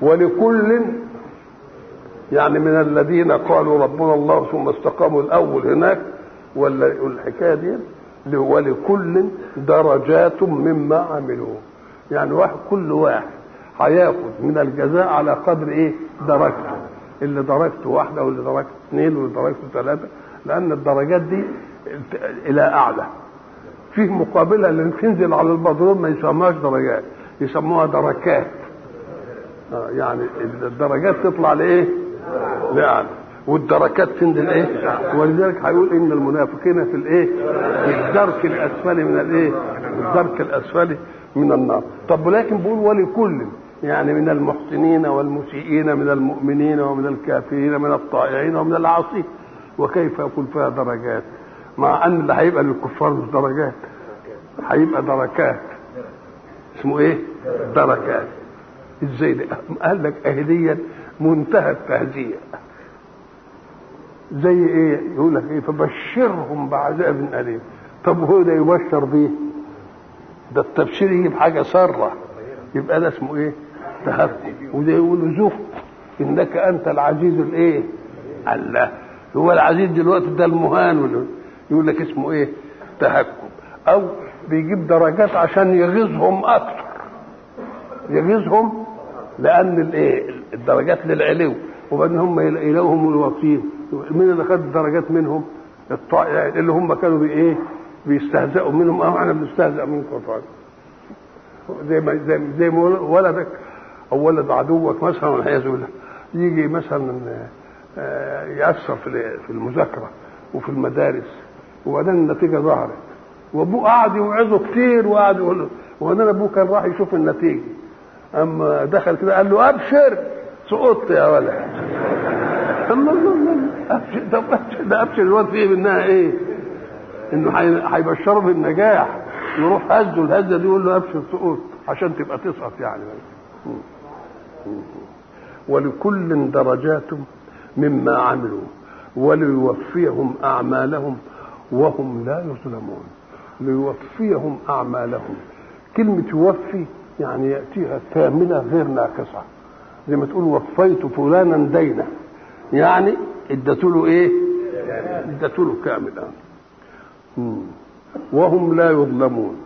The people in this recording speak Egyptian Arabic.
ولكل يعني من الذين قالوا ربنا الله ثم استقاموا الاول هناك ولا الحكايه دي ولكل درجات مما عملوا يعني واحد كل واحد هياخد من الجزاء على قدر ايه درجته اللي درجته واحده واللي درجته اثنين واللي درجته ثلاثه لان الدرجات دي الى اعلى فيه مقابلها اللي تنزل على البدروم ما يسموهاش درجات يسموها دركات آه يعني الدرجات تطلع لايه؟ لاعلى والدركات تنزل ايه؟ ولذلك هيقول ان المنافقين في الايه؟ في الدرك الاسفل من الايه؟ الدرك الاسفل من النار طب ولكن بيقول ولكل يعني من المحسنين والمسيئين من المؤمنين ومن الكافرين من الطائعين ومن العاصين وكيف يكون فيها درجات مع ان اللي هيبقى للكفار مش درجات هيبقى دركات اسمه ايه دركات ازاي ده قال لك اهديا منتهى التهزيء زي ايه يقول لك ايه فبشرهم بعذاب اليم طب هو ده يبشر بيه ده التبشير يجي بحاجه ساره يبقى ده اسمه ايه تهكم وده يقول ذوق انك انت العزيز الايه الله هو العزيز دلوقتي ده المهان يقول لك اسمه ايه تهكم او بيجيب درجات عشان يغيظهم اكثر يغيظهم لان الايه الدرجات للعلو وبعدين هم الههم الوصيم مين اللي خد الدرجات منهم الطائع اللي هم كانوا بايه بيستهزئوا منهم اه احنا بنستهزئ منكم طبعا زي ما زي, زي ما ولدك او ولد عدوك مثلا والعياذ بالله يجي مثلا يأثر في في المذاكره وفي المدارس وبعدين النتيجه ظهرت وابوه قعد يوعظه كتير وقعد يقول له وبعدين ابوه كان راح يشوف النتيجه اما دخل كده قال له ابشر سقطت يا ولد الله الله الله ابشر طب ده ابشر الواد فيه منها ايه؟ انه هيبشره بالنجاح يروح هزه الهزه دي يقول له ابشر سقوط عشان تبقى تسقط يعني ولكل درجات مما عملوا وليوفيهم اعمالهم وهم لا يظلمون ليوفيهم اعمالهم كلمه يوفي يعني ياتيها كامله غير ناقصه زي ما تقول وفيت فلانا دينا يعني اديت له ايه اديت له كاملا وهم لا يظلمون